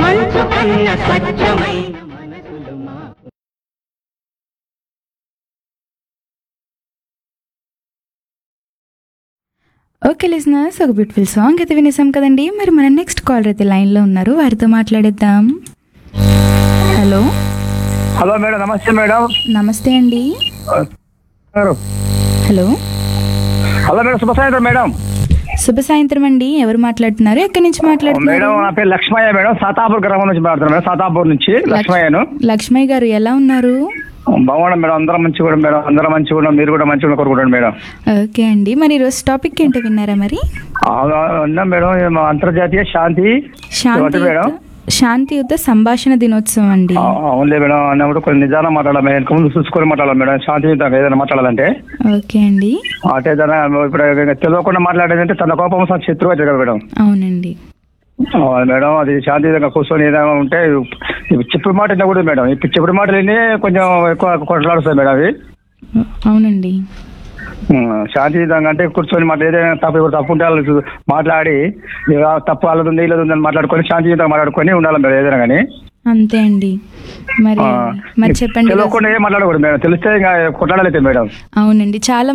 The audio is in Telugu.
మంచు కన్న స్వచ్ఛమైన మనసులు మా ఓకే లిజనర్స్ ఒక బ్యూటిఫుల్ సాంగ్ అయితే వినేసాం కదండి మరి మన నెక్స్ట్ కాలర్ అయితే లైన్లో ఉన్నారు వారితో మాట్లాడేద్దాం హలో హలో మేడం నమస్తే మేడం నమస్తే అండి హలో హలో మేడం శుభ సాయంత్రం మేడం శుభ సాయంత్రం అండి ఎవరు మాట్లాడుతున్నారు ఎక్కడి నుంచి మేడం మాట్లాడుతున్నారు నా పేరు లక్ష్మయ్య మేడం సాతాపూర్ గ్రామం నుంచి మాట్లాడుతున్నాను మేడం సాతాపూర్ నుంచి లక్ష్మయ్యను లక్ష్మయ్య గారు ఎలా ఉన్నారు బాగున్నాం మేడం అందరం మంచిగా కూడా మేడం అందరం మంచిగా ఉన్నాం మీరు కూడా మంచిగా కోరుకుంటాను మేడం ఓకే అండి మరి ఈరోజు టాపిక్ ఏంటో విన్నారా మరి ఆ, ఉన్నాం మేడం ఇది మా అంతర్జాతీయ శాంతి శాంతియుత మేడం శాంతియుత సంభాషణ దినోత్సవం అండి ఆ, అవునులే మేడం అన్నప్పుడు కొన్ని నిజాలు మాట్లాడాలి మేడం వెనక ముందు చూసుకొని మాట్లాడాలి మేడం శాంతియుతంగా ఏదైనా మాట్లాడాలంటే ఓకే అండి అంటే ఏదైనా ఇప్పుడు తెలియకుండా మాట్లాడేదంటే తన కోపం సార్ శత్రువు అవుతుంది కదా మేడం అవునండి ఆ, మేడం అది శాంతియుతంగా కూర్చొని ఏదైనా ఉంటే ఇవి చెప్పుడు మాట వినకూడదు మేడం ఇప్పుడు చెప్పుడు మాటలు విని కొంచెం ఎక్కువ కొట్లాడుస్తాయి మేడం అవి అవునండి ఉమ్, శాంతియుతంగా అంటే కూర్చొని మాట ఏదైనా తప్పు ఇప్పుడు తప్పు ఉంటే వాళ్ళు చూ- మాట్లాడి ఇక తప్పు వాళ్ళది ఉంది వీళ్ళది ఉందని మాట్లాడుకొని శాంతియుతంగా మాట్లాడుకొని ఉండాలి మేడం ఏదైనా కానీ అంతే అండి మరి ఆ, మరి చెప్పండి తెలియకుండా ఏం మాట్లాడకూడదు మేడం తెలిస్తే ఇంకా కొట్లాడాలి మేడం అవునండి చాలా